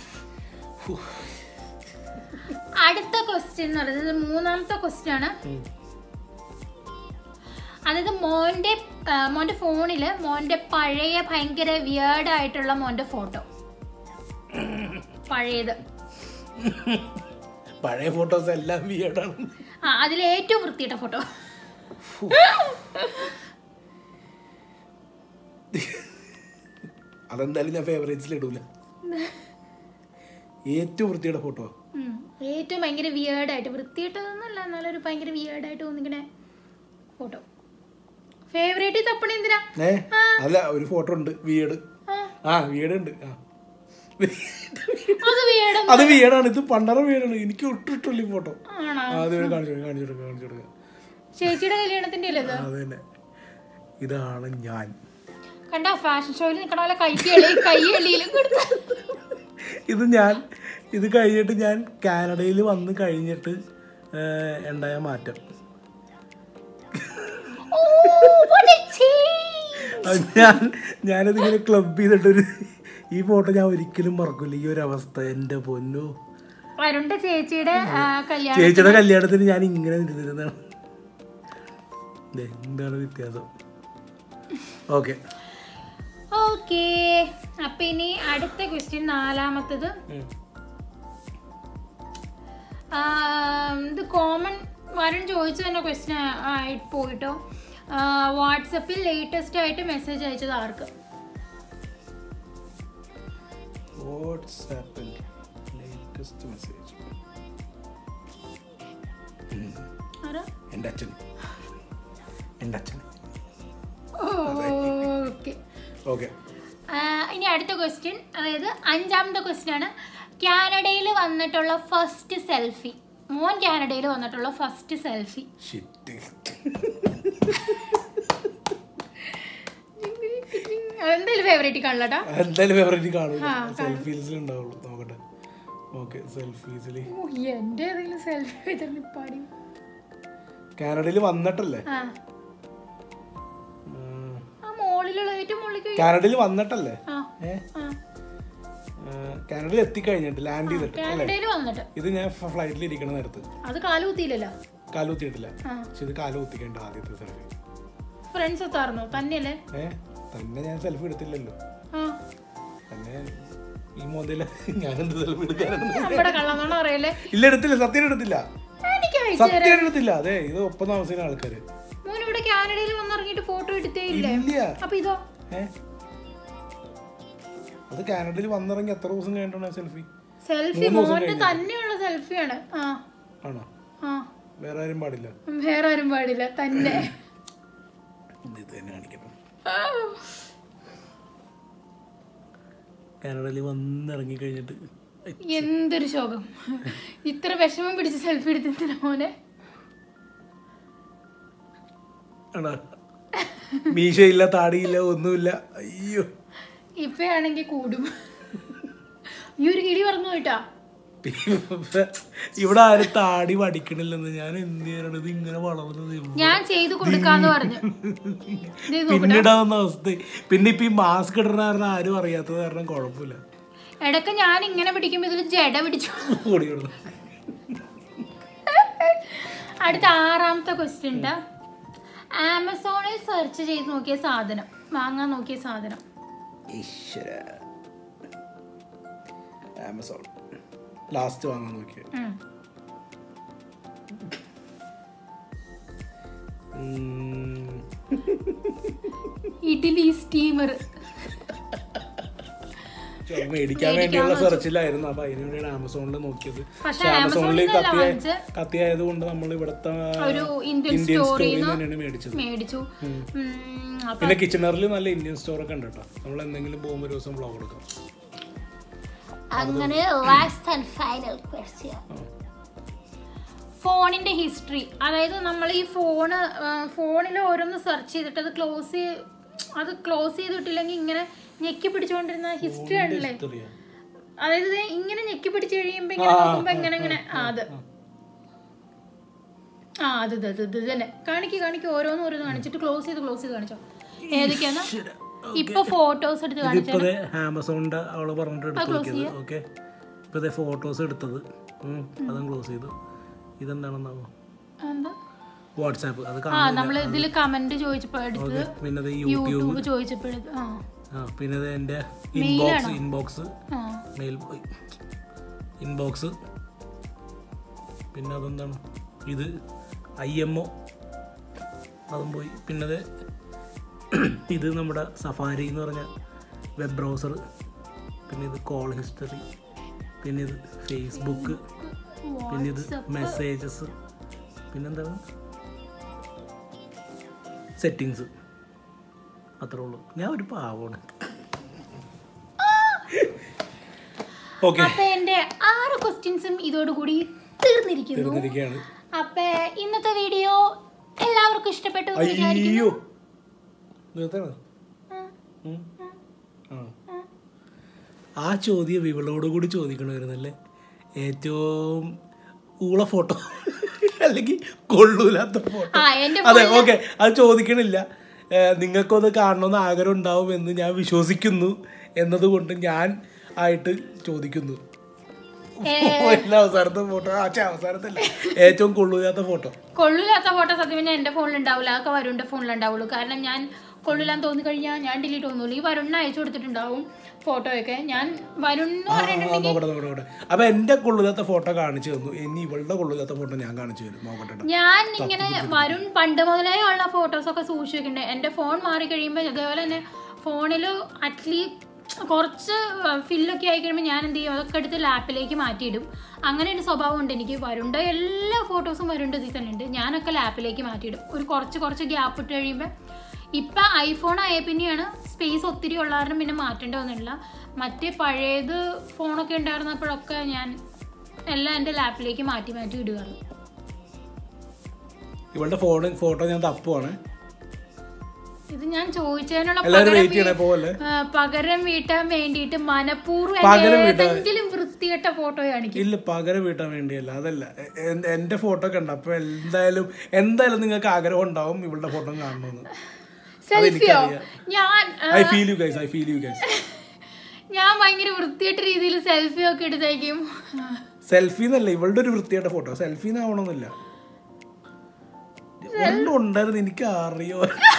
അടുത്ത ക്വസ്റ്റ്യൻ എന്ന് പറയുന്നത് മൂന്നാമത്തെ ക്വസ്റ്റ്യൻ ആണ് അതായത് മോന്റെ ആ, മോന്റെ ഫോണില് മോന്റെ പഴയ ഭയങ്കര വിയേർഡ് ആയിട്ടുള്ള മോന്റെ ഫോട്ടോ പഴയത് പഴയ ഫോട്ടോസ് എല്ലാം വിയേഡാണ് ആ അതിൽ ഏറ്റവും വൃത്തിയിട്ട ഫോട്ടോ അതെന്തായാലും ഞാൻ ഫേവറേറ്റ്സിൽ ഇടൂല ഏറ്റവും വൃത്തിയുടെ ഫോട്ടോ ഏറ്റവും ഭയങ്കര വിയേർഡ് ആയിട്ട് വൃത്തിയിട്ടതൊന്നുമല്ല എന്നാലും ഒരു ഭയങ്കര വിയേർഡ് ആയിട്ട് തോന്നിക്കണേ ഫോട്ടോ ഫേവറേറ്റ് തപ്പണ എന്തിനാ ഏ അല്ല ഒരു ഫോട്ടോ ഉണ്ട് വീട് ആ, ആ വീട് ഉണ്ട് ആ അത് വിയേർഡ് അത് വീടാണ് ഇത് പണ്ടറ വീടാണ് എനിക്ക് ഒട്ടിട്ടുള്ള ഈ ഫോട്ടോ ആണോ അത് ഇവിടെ കാണിച്ചു കൊടുക്കാം കാണിച്ചു കൊടുക്കാം കാണിച്ചു കൊടുക്കാം ചേച്ചിയുടെ കല്യാണത്തിന്റെ അല്ലേ ഇത് അത് തന്നെ ഇതാണ് ഞാൻ കണ്ട ഫാഷൻ ഷോയിൽ നിൽക്കണ പോലെ കൈയളി കൈയളിയിലും കൊടുത്തു ഇത് ഞാൻ ഇത് കഴിഞ്ഞിട്ട് ഞാൻ കാനഡയിൽ വന്ന് കഴിഞ്ഞിട്ട് ഏഹ്, ഉണ്ടായ മാറ്റം ഓ, what a change. അത് ഞാൻ ഞാനിതിങ്ങനെ ക്ലബ് ചെയ്തിട്ടൊരു ഈ ഫോട്ടോ ഞാൻ ഒരിക്കലും മറക്കില്ല ഈ ഒരു അവസ്ഥ എൻ്റെ പൊന്നു വരുണ്ട ചേച്ചിയുടെ ആ, കല്യാണം ചേച്ചിയുടെ കല്യാണത്തിന് ഞാൻ ഇങ്ങനെ നിന്നിരുന്നതാണ് ദേ, എന്താണ് വ്യത്യാസം ഓക്കെ ഓക്കേ അപ്പൊ ഇനി അടുത്ത ക്വസ്റ്റ്യൻ നാലാമത്തത് ആ, ഇത് കോമൺ വരും ചോദിച്ചു തന്നെ ക്വസ്റ്റ്യൻ ആയിട്ട് പോയിട്ടോ വാട്സപ്പിൽ ലേറ്റസ്റ്റ് ആയിട്ട് മെസ്സേജ് അയച്ചത് ആർക്ക് വാട്സാപ്പിൽ ലേറ്റസ്റ്റ് മെസ്സേജ് ആരാ എൻ്റെ അച്ഛൻ എൻ്റെ അച്ഛൻ ഓക്കെ ഓക്കെ ഇനി അടുത്ത ക്വസ്റ്റ്യൻ അതായത് അഞ്ചാമത്തെ ക്വസ്റ്റ്യൻ ആണ് കാനഡയിൽ വന്നിട്ടുള്ള ഫസ്റ്റ് സെൽഫി മോൻ കാനഡയിൽ വന്നിട്ടുള്ള ഫസ്റ്റ് സെൽഫി ഷിറ്റ് അതെന്തായാലും ഫേവറേറ്റ് കാണലട്ടാ എന്തായാലും ഫേവറേറ്റ് കാണൂല സെൽഫീസിൽ ഉണ്ടാവുള്ളൂ നോക്കട്ടെ ഓക്കെ സെൽഫീസിൽ എന്റെ ഏതെങ്കിലും സെൽഫി വെച്ചിട്ട് പാടി കാനഡയിൽ വന്നിട്ടല്ലേ ആ ഉം. ആ മോളിലുള്ള ഏറ്റവും മുകളിലേക്ക് കാനഡയിൽ വന്നിട്ടല്ലേ ആ ഏ ആ കാനഡയിൽ എത്തിക്കഴിഞ്ഞിട്ട് ലാൻഡ് ചെയ്തിട്ട് അല്ലേ കാനഡയിൽ വന്നിട്ട് ഇത് ഞാൻ ഫ്ലൈറ്റിൽ ഇരിക്കണ നേരത്ത് അത് കാലുകുത്തിയില്ലല്ലോ കാലുകുത്തിയിട്ടില്ല ആ പക്ഷെ ഇത് കാലുകുത്തിക്കേണ്ട ആദ്യത്തെ സെൽഫി ഫ്രണ്ട്സ് എത്താറുന്നോ തന്നെയല്ലേ ഏ തന്നെ ഞാൻ സെൽഫി എടുത്തില്ലല്ലോ ആ തന്നെ ഈ മോന്തയില ഞാനെന്ത് സെൽഫി എടുക്കാനാണ് നമ്മുടെ കള്ളന്നോണം അറിയല്ലേ ഇല്ല എടുത്തില്ല സത്യം എടുത്തില്ല എനിക്ക് അയച്ചു സത്യം എടുത്തില്ല അതെ ഇത് ഒപ്പം താമസിക്കുന്ന ആൾക്കാര് മോൻ ഇവിടെ കാനഡയിൽ വന്നിറങ്ങിയിട്ട് ഫോട്ടോ എടുത്തേ ഇല്ലേ ഇല്ല അപ്പൊ ഇതോ ഏ അത് കാനഡയിൽ വന്നിറങ്ങി എത്ര ദിവസം കഴിഞ്ഞിട്ടാണ് സെൽഫി സെൽഫി മോന്റെ തന്നെയുള്ള സെൽഫിയാണ് ആ ആണോ ആ വേറെ ആരും പാടില്ല വേറെ ആരും പാടില്ല തന്നെ ഇത് തന്നെ കാണിക്കണം കാനഡയിൽ വന്നിറങ്ങി കഴിഞ്ഞിട്ട് എന്തൊരു ശോകം ഇത്ര വിഷമം പിടിച്ച് സെൽഫി എടുത്തിട്ടില്ല മോനെ ആണോ മീശയില്ല താടിയില്ല ഒന്നുമില്ല അയ്യോ ഇപ്പയാണെങ്കിൽ കൂടും ഈ ഒരു കിളി പറഞ്ഞു പോയിട്ടാ ഇവിടെ ആരും താടി വടിക്കണില്ലെന്ന് ഞാൻ എന്ത് ചെയ്യണം ഇത് ഇങ്ങനെ വളർന്നത് ഞാൻ ചെയ്തു കൊടുക്കാന്ന് പറഞ്ഞു ഇത് നോക്കട്ടെ. പിന്നിടാവുന്ന അവസ്ഥ പിന്നെ ഇപ്പൊ ഈ മാസ്ക് ഇടുന്ന കാരണം ആരും അറിയാത്തത് കാരണം കുഴപ്പമില്ല ഇടയ്ക്ക് ഞാൻ ഇങ്ങനെ പിടിക്കുമ്പോ ഇതിൽ ജട പിടിച്ചു ഓടി കിടന്നു അടുത്ത ആറാമത്തെ ക്വസ്റ്റ്യൻ ഉണ്ട് ആമസോണിൽ സെർച്ച് ചെയ്ത് നോക്കിയ സാധനം വാങ്ങാൻ നോക്കിയ സാധനം ഈശ്വര ആമസോൺ ലാസ്റ്റ് വാങ്ങാൻ നോക്കിയത് ഉം. ഉം. ഇഡ്ഡലി സ്റ്റീമർ ചെ- മേടിക്കാൻ വേണ്ടിയുള്ള സെർച്ചിലായിരുന്നു അപ്പൊ അതിന് വേണ്ടിയാണ് ആമസോണിൽ നോക്കിയത് പക്ഷെ പക്ഷെ ആമസോണിൽ ആമസോണിൽ കത്തി വാങ്ങിച്ച് കത്തിയായത് കൊണ്ട് നമ്മൾ ഇവിടുത്തെ ഒരു ഇന്ത്യൻ ഇന്ത്യൻ സ്റ്റോറിൽ സ്റ്റോറിൽ നിന്ന് തന്നെയാണ് മേടിച്ചത് മേടിച്ചു ഉം, അപ്പൊ പിന്നെ കിച്ചണറിൽ നല്ല ഇന്ത്യൻ സ്റ്റോർ ഒക്കെ ഉണ്ട് കേട്ടോ നമ്മൾ എന്തെങ്കിലും പോകുമ്പോൾ ഒരു ദിവസം വ്ളോഗ് എടുക്കാം അങ്ങനെ ലാസ്റ്റ് ആൻഡ് ഫൈനൽ ക്വസ്റ്റ്യൻ ഫോണിന്റെ ഹിസ്റ്ററി അതായത് നമ്മൾ ഈ ഫോണ് ഫോണിൽ ഓരോന്ന് സെർച്ച് ചെയ്തിട്ട് അത് ക്ലോസ് അത് ക്ലോസ് ചെയ്തിട്ടില്ലെങ്കിൽ ഇങ്ങനെ ഞെക്കി പിടിച്ചുകൊണ്ടിരുന്ന ഹിസ്റ്ററി ആണല്ലേ History ആ. അതായത് ദേ ഇങ്ങനെ ഞെക്കി പിടിച്ച് കഴിയുമ്പോ ഇങ്ങനെ നോക്കുമ്പോ ഇങ്ങനെ ഇങ്ങനെ ആ അത് ആ അത് ഇത്, ഇത് ഇത് തന്നെ കാണിക്ക് കാണിക്ക് ഓരോന്ന് ഓരോന്ന് കാണിച്ചിട്ട് ക്ലോസ് ചെയ്ത് ക്ലോസ് ചെയ്ത് കാണിച്ചോ ഏതൊക്കെയാന്ന് ഇപ്പൊ ഫോട്ടോസ് എടുത്ത് കാണിച്ചു ഇതിപ്പോ ദേ ആമസോണിന്റെ അവള് പറഞ്ഞിട്ട് എടുത്ത് നോക്കിയത് ഓക്കെ ഇപ്പൊ ഇതേ ഫോട്ടോസ് എടുത്തത് ഉം, അതും ക്ലോസ് ചെയ്തു ഇതെന്താണെന്നാവോ എന്താ വാട്സാപ്പ് അത് ആ കാണാം നമ്മൾ ഇതില് കമന്റ് ചോദിച്ചപ്പോ എടുത്തത് പിന്നെ ഇത് യൂട്യൂബ് യൂട്യൂബ് ചോദിച്ചപ്പോഴത് ആ ആ പിന്നെ ഇത് എൻ്റെ ഇൻബോക്സ് ഇൻബോക്സ് ആ മെയിൽ ഇൻബോക്സ് പിന്നെ അതെന്താണ് ഇത് ഐ എം ഒ അതും പോയി പിന്നെ അത് ഇത് നമ്മുടെ സഫാരി എന്ന് പറഞ്ഞ വെബ് ബ്രൗസർ പിന്നെ ഇത് കോൾ ഹിസ്റ്ററി പിന്നെ ഇത് ഫേസ്ബുക്ക് പിന്നെ ഇത് മെസ്സേജസ് പിന്നെന്താണ് സെറ്റിങ്സ് അത്രേ ഉള്ളൂ ഞാൻ ഒരു പാവമാണ് ഓക്കെ അപ്പൊ എന്റെ ആറ് ക്വസ്റ്റ്യൻസും ഇതോടുകൂടി തീർന്നിരിക്കുന്നു തീർന്നിരിക്കുകയാണ് അപ്പൊ ഇന്നത്തെ വീഡിയോ എല്ലാവർക്കും ഇഷ്ടപ്പെട്ടു എന്ന് വിചാരിക്കുന്നു. അയ്യോ നിർത്തണോ ആ, ഉം. ആ. ആ ചോദ്യം ഇവളോട് കൂടി ചോദിക്കണമായിരുന്നല്ലേ ഏറ്റവും ഊള ഫോട്ടോ അല്ലെങ്കിൽ കൊള്ളൂലാത്ത ഫോട്ടോ ആ എന്റെ അതെ ഓക്കെ അത് ചോദിക്കണില്ല ഏഹ് നിങ്ങൾക്കൊന്ന് കാണണമെന്ന് ആഗ്രഹം ഉണ്ടാവും എന്ന് ഞാൻ വിശ്വസിക്കുന്നു എന്നതുകൊണ്ട് ഞാൻ ആയിട്ട് ചോദിക്കുന്നു എല്ലാ അവസാനത്തെ ഫോട്ടോ ആ ഛെ, അവസാനത്തല്ല ഏറ്റവും കൊള്ളൂലാത്ത ഫോട്ടോ കൊള്ളില്ലാത്ത ഫോട്ടോ സത്യം പറഞ്ഞാൽ എന്റെ ഫോണിൽ ഉണ്ടാവില്ല അതൊക്കെ വരുണിന്റെ ഫോണിൽ ഉണ്ടാവുള്ളൂ കാരണം ഞാൻ കൊള്ളില്ലാന്ന് തോന്നി കഴിഞ്ഞാൽ ഞാൻ ഡിലീറ്റ് ഒന്നുമില്ല ഈ വരുണിന് അയച്ചു കൊടുത്തിട്ടുണ്ടാവും ഫോട്ടോയൊക്കെ ഞാൻ വരുൺ എന്ന് പറഞ്ഞിട്ടുണ്ടെങ്കിൽ നോക്കട്ടെ നോക്കട്ടെ നോക്കട്ടെ അപ്പൊ എന്റെ കൊള്ളുതാത്ത ഫോട്ടോ കാണിച്ചു തന്നു ഇനി ഇവളുടെ കൊള്ളുതാത്ത ഫോട്ടോ ഞാൻ കാണിച്ചു തരും നോക്കട്ടെ ട്ടോ. ഞാൻ ഇങ്ങനെ വരുൺ പണ്ട് മുതലേ ഉള്ള ഫോട്ടോസ് ഒക്കെ സൂക്ഷിച്ചു വെക്കുന്നുണ്ട് എന്റെ ഫോൺ മാറി കഴിയുമ്പോൾ അതേപോലെ തന്നെ ഫോണിൽ അറ്റ്ലീസ്റ്റ് കുറച്ച് ഫില്ലൊക്കെ ആയി കഴിയുമ്പോൾ ഞാൻ എന്ത് ചെയ്യും അതൊക്കെ എടുത്ത് ലാപ്പിലേക്ക് മാറ്റിയിടും അങ്ങനെ ഒരു സ്വഭാവം ഉണ്ട് എനിക്ക് വരുണ്ട എല്ലാ ഫോട്ടോസും വരുണ്ട ഇതിൽ തന്നെ ഉണ്ട് ഞാനൊക്കെ ലാപ്പിലേക്ക് മാറ്റിയിടും ഒരു കുറച്ച് കുറച്ച് ഗ്യാപ്പ് ഇട്ട് കഴിയുമ്പോൾ ഇപ്പം ഐഫോൺ ആയ പിന്നെയാണ് സ്പേസ് ഒത്തിരി ഉള്ള കാരണം പിന്നെ മാറ്റേണ്ടി വന്നിട്ടില്ല മറ്റേ പഴയത് ഫോണൊക്കെ ഉണ്ടായിരുന്നപ്പോഴൊക്കെ ഞാൻ എല്ലാം എൻ്റെ ലാപ്പിലേക്ക് മാറ്റി മാറ്റി ഇടുകയാണ് ഇവളുടെ ഫോൺ ഫോട്ടോ ഞാൻ തപ്പുവാണ് ഇത് ഞാൻ ചോദിച്ചതിനുള്ള എല്ലാരും പകരം വെയിറ്റ് ചെയ്യണേ പോലെ ആ, പകരം വീട്ടാൻ വേണ്ടിയിട്ട് മനഃപൂർവ്വം പകരം വീട്ടാൻ- ഏതെങ്കിലും വൃത്തികെട്ട ഫോട്ടോ കാണിക്കും ഇല്ല പകരം വീട്ടാൻ വേണ്ടിയല്ല അതല്ല എ- എ- എന്റെ ഫോട്ടോ കണ്ട അപ്പൊ എന്തായാലും എന്തായാലും നിങ്ങൾക്ക് ആഗ്രഹം ഉണ്ടാവും ഇവളുടെ ഫോട്ടോ കാണണമെന്ന് സെൽഫിയോ ഞാൻ ആ, I feel you guys I feel you guys ഞാൻ ഭയങ്കര വൃത്തികെട്ട രീതിയിൽ സെൽഫി ഒക്കെ എടുത്തേക്കും സെൽഫി എന്നല്ല ഇവളുടെ ഒരു വൃത്തിയായിട്ട് ഫോട്ടോ സെൽഫി ആവണമെന്നില്ല ഒന്നും ഉണ്ടായിരുന്നു എനിക്ക് അറിയോ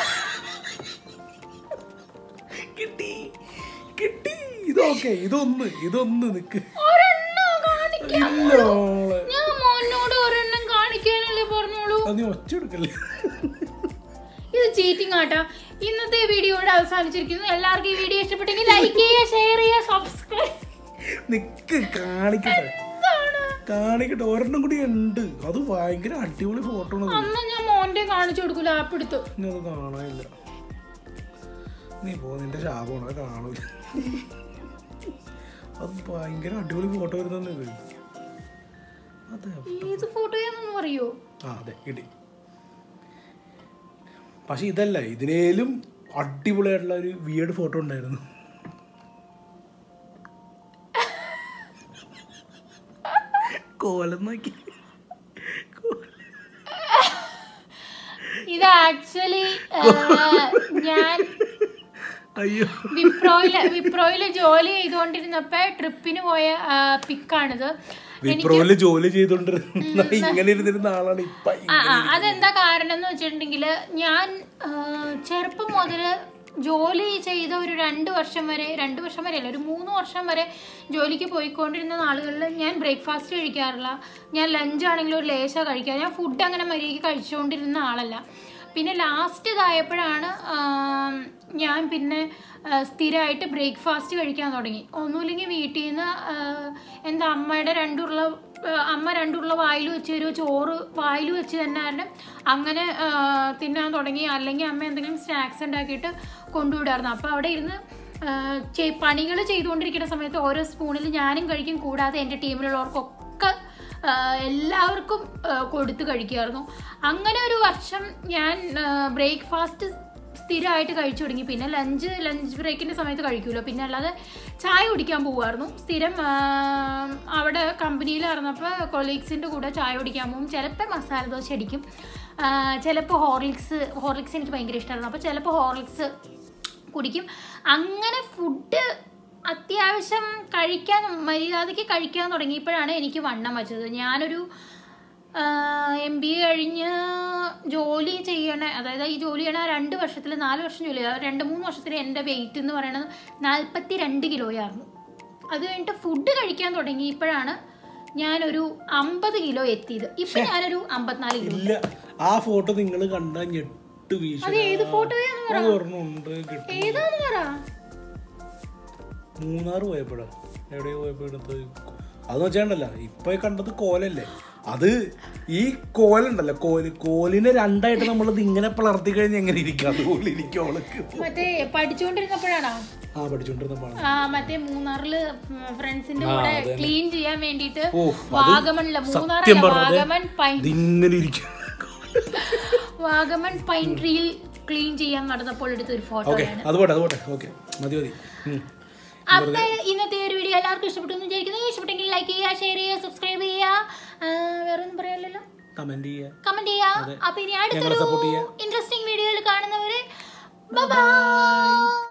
കിട്ടി കിട്ടി ഇതൊക്കെ ഇതൊന്ന് ഇതൊന്ന് നിക്ക് ഒരെണ്ണം കാണിക്കാം ഇല്ല മോളെ. ഞാൻ മോനോട് ഒരെണ്ണം കാണിക്കാനല്ലേ പറഞ്ഞോളൂ അത് നീ ഒച്ച എടുക്കല്ലേ ഇത് ചീറ്റിംഗ് ആട്ടാ ഇന്നത്തെ വീഡിയോ ഇവിടെ അവസാനിച്ചിരിക്കുന്നു എല്ലാവർക്കും ഈ വീഡിയോ ഇഷ്ടപ്പെട്ടെങ്കിൽ ലൈക്ക് ചെയ്യുക ഷെയർ ചെയ്യുക സബ്സ്ക്രൈബ് നിക്ക് കാണിക്കട്ടെ കാണിക്കട്ടെ ഒരെണ്ണം കൂടി ഉണ്ട് അത് ഭയങ്കര അടിപൊളി ഫോട്ടോ ആണ് അന്ന് ഞാൻ മോന്റെ കാണിച്ചു കൊടുക്കൂല ആപ്പ് എടുത്തു ഇനി അത് കാണാനില്ല നീ പോ നിന്റെ ശാപമാണ് അത് കാണൂല അത് ഭയങ്കര അടിപൊളി ഫോട്ടോ വരുന്നത് ഇത് അതെ ഏത് ഫോട്ടോയാണെന്ന് പറയോ ആ അതെ കിട്ടി പക്ഷെ ഇതല്ല ഇതിനേലും അടിപൊളിയായിട്ടുള്ള ഒരു വിയേഡ് ഫോട്ടോ ഉണ്ടായിരുന്നു കോലം നോക്കി കോലം. ഇത് ആക്ച്വലി ഞാൻ അയ്യോ വിപ്രോയില് വിപ്രോയില് ജോലി ചെയ്തുകൊണ്ടിരുന്നപ്പോ ട്രിപ്പിന് പോയ പിക്കാണിത് വിപ്രോയില് ജോലി ചെയ്തോണ്ടിരുന്ന ഇങ്ങനെ ഇരുന്നിരുന്ന ആളാണ് ഇപ്പൊ ആ ആ അതെന്താ കാരണം എന്ന് വെച്ചിട്ടുണ്ടെങ്കിൽ ഞാൻ ആ, ചെറുപ്പം മുതൽ ജോലി ചെയ്ത ഒരു രണ്ട് വർഷം വരെ രണ്ട് വർഷം വരെ അല്ല ഒരു മൂന്ന് വർഷം വരെ ജോലിക്ക് പോയിക്കൊണ്ടിരുന്ന നാളുകളിൽ ഞാൻ ബ്രേക്ക്ഫാസ്റ്റ് കഴിക്കാറില്ല ഞാൻ ലഞ്ച് ആണെങ്കിലും ഒരു ലേശ കഴിക്കുക ഞാൻ ഫുഡ് അങ്ങനെ മര്യാദയ്ക്ക് കഴിച്ചുകൊണ്ടിരുന്ന ആളല്ല പിന്നെ ലാസ്റ്റ് ഇതായപ്പോഴാണ് ആം, ഞാൻ പിന്നെ ആ, സ്ഥിരമായിട്ട് ബ്രേക്ക്ഫാസ്റ്റ് കഴിക്കാൻ തുടങ്ങി ഒന്നുമില്ലെങ്കിൽ വീട്ടിൽ നിന്ന് എന്താ അമ്മയുടെ രണ്ടുള്ള അമ്മ രണ്ടുള്ള വായിൽ വെച്ച് തരുമോ ചോറ് വായിൽ വെച്ച് തന്നെ കാരണം അങ്ങനെ ആ, തിന്നാൻ തുടങ്ങി അല്ലെങ്കിൽ അമ്മ എന്തെങ്കിലും സ്നാക്സ് ഉണ്ടാക്കിയിട്ട് കൊണ്ടുവിടായിരുന്നു അപ്പോൾ അവിടെ ഇരുന്ന് പണികൾ ചെയ്തുകൊണ്ടിരിക്കുന്ന സമയത്ത് ഓരോ സ്പൂണിൽ ഞാനും കഴിക്കും കൂടാതെ എൻ്റെ ടീമിലുള്ളവർക്കൊക്കെ എല്ലാവർക്കും ആ, കൊടുത്ത് കഴിക്കുമായിരുന്നു അങ്ങനെ ഒരു വർഷം ഞാൻ ബ്രേക്ക്ഫാസ്റ്റ് സ്ഥിരമായിട്ട് കഴിച്ചു തുടങ്ങി പിന്നെ ലഞ്ച് ലഞ്ച് ബ്രേക്കിൻ്റെ സമയത്ത് കഴിക്കുമല്ലോ പിന്നെ അല്ലാതെ ചായ കുടിക്കാൻ പോകുമായിരുന്നു സ്ഥിരം ആ, അവിടെ കമ്പനിയിൽ ഇറന്നപ്പോൾ കൊളീഗ്സിൻ്റെ കൂടെ ചായ കുടിക്കാൻ പോകും ചിലപ്പോൾ മസാല ദോശ അടിക്കും ചിലപ്പോൾ ഹോർലിക്സ് ഹോർലിക്സ് എനിക്ക് ഭയങ്കര ഇഷ്ടമായിരുന്നു അപ്പോൾ ചിലപ്പോൾ ഹോർലിക്സ് കുടിക്കും അങ്ങനെ ഫുഡ് അത്യാവശ്യം കഴിക്കാൻ മര്യാദയ്ക്ക് കഴിക്കാൻ തുടങ്ങിയപ്പോഴാണ് എനിക്ക് വണ്ണം വച്ചത് ഞാനൊരു എം ബി എ കഴിഞ്ഞ് ജോലി ചെയ്യണ അതായത് ഈ ജോലി ചെയ്യണ രണ്ട് വർഷത്തിൽ നാല് വർഷം ജോലി ചെയ്ത രണ്ട് മൂന്ന് വർഷത്തിൽ എൻ്റെ വെയിറ്റ് എന്ന് പറയുന്നത് നാൽപ്പത്തി രണ്ട് കിലോയായിരുന്നു അത് കഴിഞ്ഞിട്ട് ഫുഡ് കഴിക്കാൻ തുടങ്ങിയപ്പോഴാണ് ഞാനൊരു അമ്പത് കിലോ എത്തിയത് ഇപ്പം ഞാനൊരു അമ്പത്തിനാല് കിലോ ഇല്ല ആ ഫോട്ടോ നിങ്ങൾ കണ്ട ഞെട്ട് വീശ അത് ഏത് ഫോട്ടോയാന്ന് പറ ഓർമ്മയുണ്ട് കിട്ടി ഏതാന്ന് പറ മൂന്നാർ പോയപ്പോഴാ എവിടെയോ പോയപ്പോ എടുത്ത് അത് വെച്ചാണ്ടല്ല ഇപ്പൊ ഈ കണ്ടത് കോലല്ലേ അത് ഈ കോലുണ്ടല്ലോ കോല് കോലിനെ രണ്ടായിട്ട് നമ്മളത് ഇങ്ങനെ പിളർത്തി കഴിഞ്ഞ് എങ്ങനെ ഇരിക്കും അതുപോലെ ഇരിക്കും അവൾക്ക് മറ്റേ പഠിച്ചുകൊണ്ടിരുന്നപ്പോഴാണോ ആ പഠിച്ചോണ്ടിരുന്ന പാടാ ആ മറ്റേ മൂന്നാറില് ഫ്രണ്ട്സിന്റെ കൂടെ ക്ലീൻ ചെയ്യാൻ വേണ്ടിട്ട് ഓ, അത് വാഗമണില് സത്യം മൂന്നാറല്ല പറഞ്ഞത് വാഗമൺ പൈൻ ഇതിങ്ങനെ ഇരിക്കും വാഗമൺ പൈൻ ട്രീയിൽ ക്ലീൻ ചെയ്യാൻ നടന്നപ്പോൾ എടുത്ത ഒരു ഫോട്ടോ ഓക്കെ അത് പോട്ടെ അത് പോട്ടെ ഓക്കെ മതി മതി ഉം. അപ്പൊ ഇന്നത്തെ ഒരു വീഡിയോ എല്ലാവർക്കും ഇഷ്ടപ്പെട്ടു എന്ന് വിചാരിക്കുന്നു ഇഷ്ടപ്പെട്ടെങ്കിൽ ലൈക്ക് ചെയ്യുക ഷെയർ ചെയ്യുക സബ്സ്ക്രൈബ് ചെയ്യുക ആ, വേറെ ഒന്നും പറയാനില്ലല്ലോ കമന്റ് ചെയ്യാ കമന്റ് ചെയ്യുക അപ്പൊ ഇനി അടുത്തൊരു support ചെയ്യുക. ഇൻട്രസ്റ്റിംഗ് വീഡിയോയിൽ കാണുന്നവരെ ബൈ